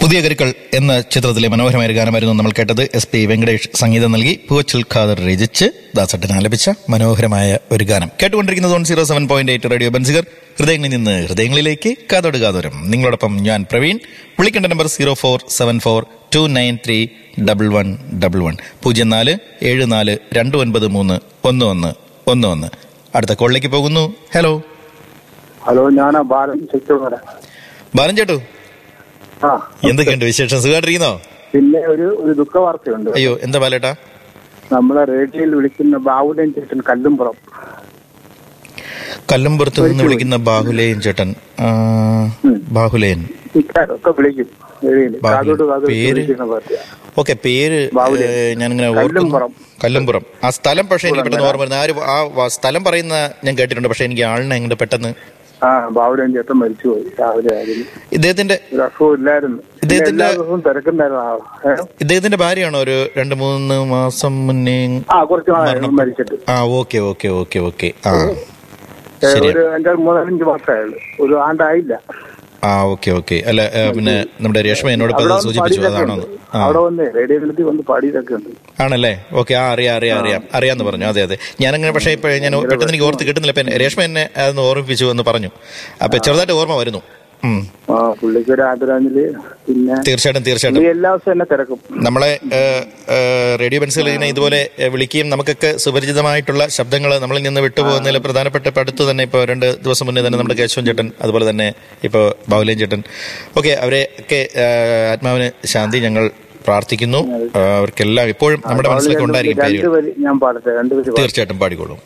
പുതിയ കരുക്കൾ എന്ന ചിത്രത്തിലെ മനോഹരമായ ഒരു ഗാനമായിരുന്നു നമ്മൾ കേട്ടത് എസ് പി വെങ്കടേഷ് സംഗീതം നൽകി പൂവച്ചൽ ഖാദർ രചിച്ച് ദാസട്ടൻ ആലപിച്ച മനോഹരമായ ഒരു ഗാനം കേട്ടുകൊണ്ടിരിക്കുന്നത് one zero seven point eight radio Benziger ഹൃദയങ്ങളിൽ നിന്ന് ഹൃദയങ്ങളിലേക്ക് കാതോട് കാതോരം നിങ്ങളോടൊപ്പം ഞാൻ പ്രവീൺ വിളിക്കേണ്ട number zero four seven four two nine three double one double one പൂജ്യം നാല് ഏഴ് നാല് രണ്ട് ഒൻപത് മൂന്ന് ഒന്ന് ഒന്ന് ഒന്ന് ഒന്ന് അടുത്ത കോളിലേക്ക് പോകുന്നു ഹലോ ഹലോ ഞാനാ ബാലൻ ചെക്കോട ബാലൻ ചേട്ടു ആ എന്തൊക്കെയുണ്ട് വിശേഷം സുഖമായിട്ടിരിക്കുന്നോ പിന്നെ ഒരു ഒരു ദുഃഖ വാർത്തയുണ്ട് അയ്യോ എന്താ ബാലേട്ടാ നമ്മളെ റേഡിയോയിൽ വിളിക്കുന്ന ബാബുലൻ ചേട്ടൻ കല്ലുംപുറം കല്ലമ്പുറത്ത് നിന്ന് വിളിക്കുന്ന ബാഹുലേയൻ ചേട്ടൻ ആ, ബാഹുലേയൻ ഇക്കാരൊക്കെ വിളിക്കും റേഡിയോയിൽ ബാബുലൻ. കാതോട് കാതോട് പേര്? വിളിക്കുന്ന പാർട്ടിയാ ഓക്കെ പേര് ബാഹുലേയൻ. ഏ, ഞാനിങ്ങനെ ഓർക്കുന്നു കല്ലുംപുറം. കല്ലമ്പുറം ആ സ്ഥലം പക്ഷേ എനിക്ക് പെട്ടെന്ന് ഓർമ്മ വരുന്നത് ആ ഒരു ആ വ- സ്ഥലം പറയുന്ന ഞാൻ കേട്ടിട്ടുണ്ട് പക്ഷെ എനിക്ക് ആളിനെ എങ്ങനെ പെട്ടെന്ന് ആ ബാബുലൻ ചേട്ടൻ മരിച്ചുപോയി രാവിലെ ആയിരുന്നു ഇദ്ദേഹത്തിന്റെ ഒരു അസുഖം ഇല്ലായിരുന്നു പിന്നെ ഇദ്ദേഹത്തിന്റെ- എല്ലാ ദിവസവും തിരക്കുണ്ടായിരുന്നു ആള് ഏ? ഇദ്ദേഹത്തിന്റെ ഭാര്യയാണോ ഒരു രണ്ട് മൂന്ന് മാസം മുന്നേ ആ കുറച്ച് നാളായിരുന്നു മരിച്ചിട്ട് ആ ഓക്കെ ഓക്കെ ഓക്കെ ഓക്കെ ആ ഏ, ശരി ഒരു അഞ്ചാറ് മൂന്നാലഞ്ച് മാസമായുള്ളൂ ഒരു ആണ്ടായില്ല ആ ഓക്കെ ഓക്കെ അല്ല ഏ, പിന്നെ നമ്മുടെ രേഷ്മ എന്നോട് ഇപ്പൊ അവിടെ അത് വന്ന് സൂചിപ്പിച്ചു പാടിയിട്ടൊക്കെ അതാണോ ഉണ്ട്. ആ അവിടെ വന്ന് റേഡിയോ വിളിച്ച് വന്ന് പാടിയിട്ടൊക്കെ ഉണ്ട് ആണല്ലേ ഓക്കെ ആ അറിയാം അറിയാം അറിയാം അറിയാന്ന് പറഞ്ഞു അതെ അതെ ഞാനങ്ങനെ പക്ഷേ ഇപ്പൊ ഞാൻ പെട്ടെന്ന് എനിക്ക് ഓർത്ത് കിട്ടുന്നില്ല ഇപ്പൊ രേഷ്മ എന്നെ അതൊന്ന് ഓർമ്മിപ്പിച്ചു എന്ന് പറഞ്ഞു അപ്പൊ ചെറുതായിട്ട് ഓർമ്മ വരുന്നു ഉം. ആ പുള്ളിക്ക് ഒരു ആദരാഞ്ജലി പിന്നെ തീർച്ചയായിട്ടും പുള്ളി തീർച്ചയായിട്ടും എല്ലാ ദിവസവും എന്നെ തിരക്കും നമ്മളെ ഏഹ്, ഏഹ്, റേഡിയോ പെൻസിൽ ഇങ്ങനെ ഇതുപോലെ ഏഹ്, വിളിക്കുകയും നമുക്കൊക്കെ സുപരിചിതമായിട്ടുള്ള ശബ്ദങ്ങൾ നമ്മളിൽ നിന്ന് വിട്ടുപോകുന്നതിൽ പ്രധാനപ്പെട്ട ഇപ്പൊ അടുത്ത് തന്നെ ഇപ്പോൾ രണ്ട് ദിവസം മുന്നേ തന്നെ നമ്മുടെ കേശവൻ ചേട്ടൻ അതുപോലെ തന്നെ ഇപ്പോൾ ബാഹുലേൻ ചേട്ടൻ ഓക്കെ അവരെ ഒക്കെ ഏഹ്, ആത്മാവിന് ശാന്തി ഞങ്ങൾ പ്രാർത്ഥിക്കുന്നു ഏഹ്, അവർക്കെല്ലാം ഇപ്പോഴും നമ്മുടെ മനസ്സിലൊക്കെ ഉണ്ടായിരിക്കും രണ്ട് പേരുകൾ വരി ഞാൻ പാടട്ടെ രണ്ട് വരി പാടാം. തീർച്ചയായിട്ടും പാടിക്കോളൂ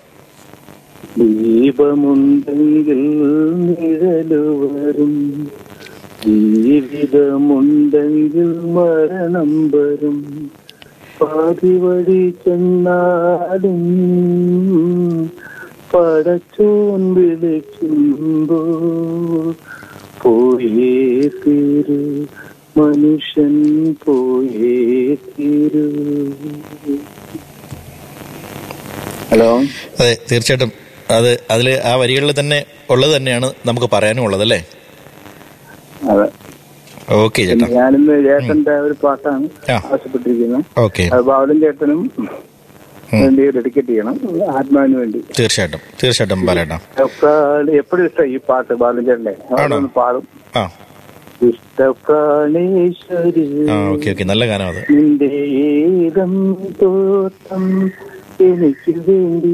ദീപമുണ്ടെങ്കിൽ നിഴലു വരും ജീവിതമുണ്ടെങ്കിൽ മരണം വരും പാതി വഴി ചെന്നാലും പടച്ചോൻ വിളിക്കുമ്പോ പോയേ തീരു മനുഷ്യൻ പോയേ തീരു ഹലോ അതെ തീർച്ചയായിട്ടും അത് അതിൽ ആ വരികളിൽ തന്നെ ഉള്ളത് തന്നെയാണ് നമുക്ക് പറയാനും ഉള്ളത് അല്ലേ അതെ ഓക്കെ ചേട്ടാ ഞാനിന്ന് ചേട്ടന്റെ ഒരു പാട്ടാണ് ആ. ആവശ്യപ്പെട്ടിരിക്കുന്നത് ഓക്കെ അത് ബാലൻ ചേട്ടനും വേണ്ടി ഡെഡിക്കേറ്റ് ചെയ്യണം ആത്മാവിന് വേണ്ടി തീർച്ചയായിട്ടും തീർച്ചയായിട്ടും ബാലേട്ടാ എപ്പോഴും ഇഷ്ടം ഈ പാട്ട് ബാലൻ ചേട്ടന്റെ അതൊന്ന് പാടും ആ ഇഷ്ടപ്രാണേശ്വരി ആ ഓക്കെ ഓക്കെ നല്ല ഗാനം അത് നിന്റെ ഏകം തോട്ടം എനിക്ക് വേണ്ടി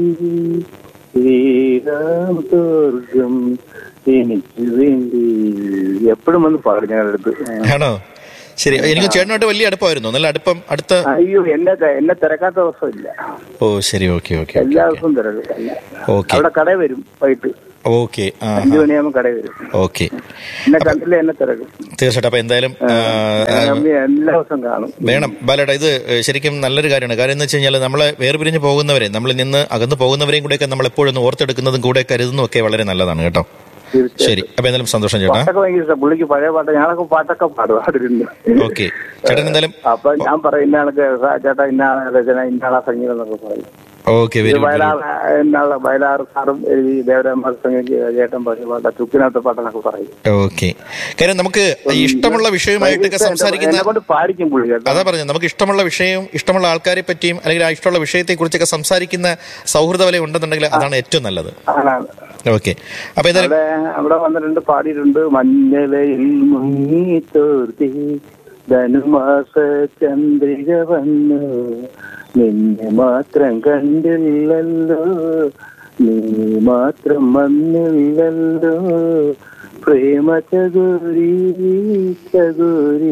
ശ്രീരാം സ്വർഗം എനിക്ക് വേണ്ടി എപ്പോഴും വന്ന് പാടും ഞങ്ങളുടെ അടുത്ത് ആണോ ശരി എനിക്ക് ചേട്ടനായിട്ട് വലിയ അടുപ്പമായിരുന്നു നല്ല അടുപ്പം അടുത്ത അയ്യോ എന്നെ എന്നെ തിരക്കാത്ത ദിവസമില്ല ഓ ശരി ഓക്കെ ഓക്കെ എല്ലാ ദിവസവും തിരക്കും എന്നെ. ഓക്കെ അവിടെ കടയിൽ വരും വൈകിട്ട് ഓക്കെ ആ അഞ്ചു മണിയാകുമ്പോൾ കടയിൽ വരും ഓക്കെ എന്നെ കണ്ടില്ല എന്നെ തിരക്കും തീർച്ചയായിട്ടും അപ്പൊ എന്തായാലും ആ, ഞാൻ അമ്മയെ എല്ലാ ദിവസവും കാണും വേണം ബാലേട്ടാ ഇത് ശരിക്കും നല്ലൊരു കാര്യമാണ് കാര്യം എന്ന് വെച്ച് കഴിഞ്ഞാൽ നമ്മളെ വേർപിരിഞ്ഞ് പോകുന്നവരെ നമ്മളിൽ നിന്ന് അകന്ന് പോകുന്നവരെയും കൂടെയൊക്കെ നമ്മൾ എപ്പോഴും ഒന്ന് ഓർത്തെടുക്കുന്നതും കൂടെ കരുതുന്നതും ഒക്കെ വളരെ നല്ലതാണ് കേട്ടോ തീർച്ചയായും ശരി അപ്പൊ എന്തായാലും സന്തോഷം ചേട്ടാ പാട്ടൊക്കെ ഭയങ്കര ഇഷ്ടം പുള്ളിക്ക് പഴയ പാട്ട് ഞങ്ങളൊക്കെ പാട്ടൊക്കെ പാടും പാടിരുന്നു ഓക്കെ ചേട്ടൻ എന്തായാലും അപ്പൊ ഞാൻ പറയും ഇന്ന ആൾക്ക് ചേട്ടാ ഇന്ന ആളെ രചന ഇന്ന ആളാ സംഗീതം എന്നൊക്കെ പറയും ഓക്കെ ഇത് വെരി ഗുഡ് വയലാർ എന്നുള്ള വയലാർ സാറും എഴുതി ദേവരാമാർ സംഗീത ചേട്ടൻ പാടിയ പാട്ട ചുക്കിനകത്തെ പാട്ടെന്നൊക്കെ പറയും ഓക്കെ കാര്യം നമുക്ക് ഈ ഇഷ്ടമുള്ള വിഷയമായിട്ടൊക്കെ സംസാരിക്കുന്ന എന്നെ കൊണ്ട് പാടിക്കും പുള്ളി കേട്ടോ അതാ പറഞ്ഞത് നമുക്ക് ഇഷ്ടമുള്ള വിഷയവും ഇഷ്ടമുള്ള ആൾക്കാരെ പറ്റിയും അല്ലെങ്കിൽ ആ ഇഷ്ടമുള്ള വിഷയത്തെ കുറിച്ചൊക്കെ സംസാരിക്കുന്ന സൗഹൃദ വലയം ഉണ്ടെന്നുണ്ടെങ്കിൽ അതാണ് ഏറ്റവും നല്ലത് ആണാണ് ഓക്കെ അപ്പൊ ഏതായാലും അവിടെ അവിടെ വന്നിട്ടുണ്ട് പാടിയിട്ടുണ്ട് മഞ്ഞലയിൽ മുങ്ങി തോർത്തി ധനുമാസ ചന്ദ്രിക വന്നു നിന്നെ മാത്രം കണ്ടില്ലല്ലോ നീ മാത്രം വന്നില്ലല്ലോ പ്രേമ ചകോരി ചകോരി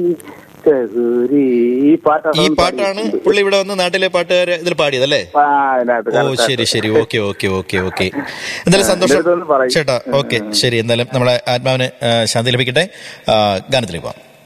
ചകോരി ഈ പാട്ടാണ് ഈ പാട്ടാണ് പുള്ളി ഇവിടെ വന്ന് നാട്ടിലെ പാട്ടുകാരെ ഇതിൽ പാടിയതല്ലേ ആ, അതിനകത്ത് ഓ correct ശരി ശരി ഓക്കെ ഓക്കെ ഓക്കെ ഓക്കെ എന്തായാലും സന്തോഷം എൻ്റെ അടുത്തൊന്ന് പറയ്. ചേട്ടാ ഓക്കെ ശരി എന്തായാലും നമ്മളെ ആത്മാവിന് ആ, ശാന്തി ലഭിക്കട്ടെ ആ, ഗാനത്തിലേക്ക് പോവാം